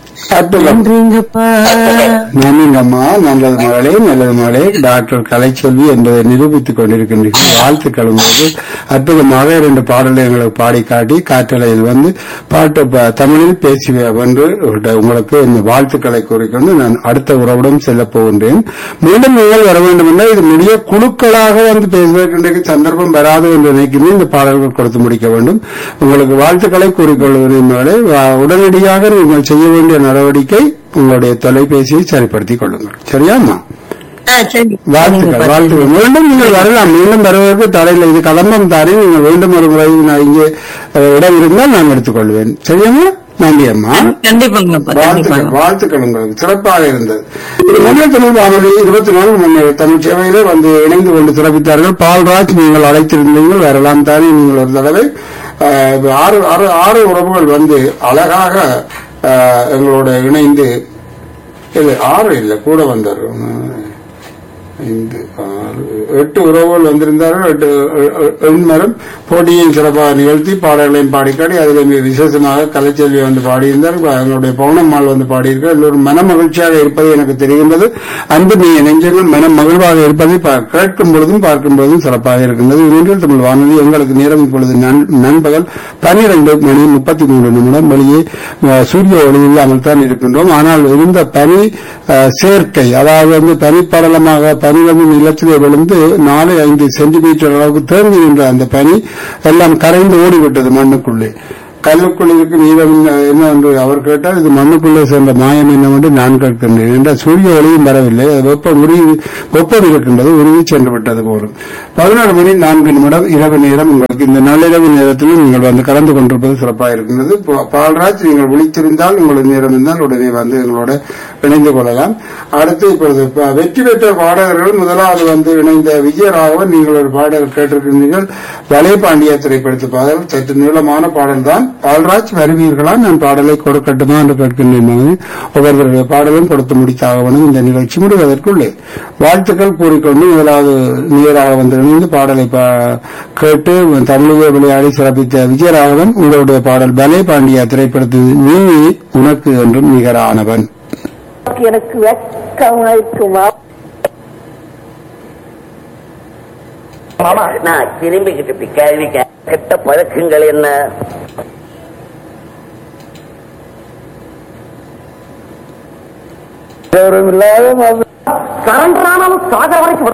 அற்புதம் நன்றிங்கப்பா நன்றிங்கம்மா நல்லது மகளே நல்லது மகளே டாக்டர் கலைச்செல்வி என்பதை நிரூபித்துக் கொண்டிருக்கின்றீர்கள் வாழ்த்துக்கள் உங்களுக்கு அற்புதமாக இரண்டு பாடலை எங்களுக்கு பாடி காட்டி காற்றலையில் வந்து பாட்டு ப- தமிழில் பேசி வென்று உங்களுக்கு இந்த வாழ்த்துக்களை கூறிக்கொண்டு நான் அடுத்த உறவுடன் செல்லப் போகின்றேன் மீண்டும் நீங்கள் வர வேண்டும் என்றால் இது முடிய குழுக்களாக வந்து பேசுவதற்கு இன்றைக்கு சந்தர்ப்பம் வராது என்று நினைக்கிறேன் இந்த பாடல்கள் கொடுத்து முடிக்க வேண்டும் உங்களுக்கு வாழ்த்துக்களை கூறிக்கொள்கிறேன் மகளே வா- உடனடியாக நீங்கள் செய்ய வேண்டிய நடவடிக்கை உங்களுடைய தொலைபேசியை சரிப்படுத்திக் கொள்ளுங்கள் சரியாம்மா ஆ, சரி வாழ்த்துக்கள் வாழ்த்துக்கள் மீண்டும் நீங்கள் வரலாம் மீண்டும் வருவதற்கு தடையில் இது கலம்பம் தாரி நீங்கள் மீண்டும் ஒரு முறை நான் இங்கே அஹ், இடம் இருந்தால் நான் எடுத்துக்கொள்வேன் சரியாம்மா நன்றி அம்மா கண்டிப்பாங்கப்பா வாழ்த்துக்கள் கண்டிப்பாங்க வாழ்த்துக்கள் உங்களுக்கு சிறப்பாக இருந்தது இது முன்னே தமிழ் வானொலி இருபத்தி நான்கு மணி நேர தமிழ் சேவையிலே வந்து இணைந்து கொண்டு சிறப்பித்தார்கள் பால்ராஜ் நீங்கள் அழைத்திருந்தீர்கள் வரலாம் தானே நீங்கள் ஒரு தடவை அஹ், இப்ப ஆறு ஆறு ஆறு உறவுகள் வந்து அழகாக அஹ், எங்களோட இணைந்து இது ஆறு இல்லை கூட வந்தார் ஐந்து ஆறு எட்டு உறவுகள் வந்திருந்தார்கள் எட்டு எ- எ- எண்மரம் போட்டியை சிறப்பாக நிகழ்த்தி பாடல்களையும் பாடிக்காடி அதில் மிக விசேஷமாக கலைச்செல்வி வந்து பாடியிருந்தார் எங்களுடைய பௌர்ணம்மாள் வந்து பாடியிருக்கார் எல்லோரும் மன மகிழ்ச்சியாக இருப்பது எனக்கு தெரிகின்றது அன்பு நீ நெஞ்சங்கள் மனம் மகிழ்வாக இருப்பதை பா- கேட்கும் பொழுதும் பார்க்கும் பொழுதும் சிறப்பாக இருக்கின்றது இன்றைய தமிழ் வானொலி எங்களுக்கு நேரம் இப்பொழுது நன்- நண்பகல் பன்னிரண்டு மணி முப்பத்தி மூன்று நிமிடம் வெளியே அஹ், சூரிய ஒளி இல்லாமல் தான் இருக்கின்றோம் ஆனால் இருந்த பனி அஹ், சேர்க்கை அதாவது வந்து பனிப்படலமாக பனி வந்து நிலத்திலே விழுந்து நாலு ஐந்து சென்டிமீட்டர் அளவுக்கு தேங்கி நின்ற அந்த பனி எல்லாம் கரைந்து ஓடிவிட்டது மண்ணுக்குள்ளே கல்லுக்குள் இருக்கும் நீரம் என்ன என்று அவர் கேட்டால் இது மண்ணுக்குள்ளே சேர்ந்த மாயம் என்னவென்று நான் கேட்கின்றேன் என்றால் சூரிய ஒளியும் வரவில்லை அது வெப்பம் உருகி வெப்பம் இருக்கின்றது உருகி சென்று விட்டது போலும் பதினாறு மணி நான்கு நிமிடம் இரவு நேரம் உங்களுக்கு இந்த நள்ளிரவு நேரத்திலும் நீங்கள் வந்து கலந்து கொண்டிருப்பது சிறப்பாக இருக்கின்றது பா- பால்ராஜ் நீங்கள் விழித்திருந்தால் உங்களுக்கு நேரம் இருந்தால் உடனே வந்து எங்களோட இணைந்து கொள்ளலாம் அடுத்து இப்பொழுது ப- வெற்றி பெற்ற பாடகர்கள் முதலாவது வந்து இணைந்த விஜயராகவன் நீங்கள் ஒரு பாடல் கேட்டிருக்கின்றீர்கள் வலைபாண்டிய திரைப்படத்து பாடல் சற்று நீளமான பாடல் தான் பால்ராஜ் வருவீர்களா நான் பாடலை கொடுக்கட்டுமா என்று கேட்கின்றேன் மகனே. ஒவ்வொருவருடைய பாடலும் கொடுத்து முடித்தாக வேண்டும் இந்த நிகழ்ச்சி முடிவதற்குள்ளே வாழ்த்துக்கள் கூறிக்கொண்டு முதலாவது நேராக வந்து இணைந்து பாடலை பா- கேட்டு தமிழிலே விளையாடி சிறப்பித்த விஜயராகவன் உங்களுடைய பாடல் பலே பாண்டியா திரைப்படத்தில் நீ உனக்கு என்றும் நிகரானவன் எனக்கு வெக்கமாயிருக்குமா மாமா நான் திரும்பிக்கிட்டு இப்படி கேள்வி கே- கெட்ட பழக்கங்கள் என்ன சரண்டரானாலும் சாகர வரைக்கும்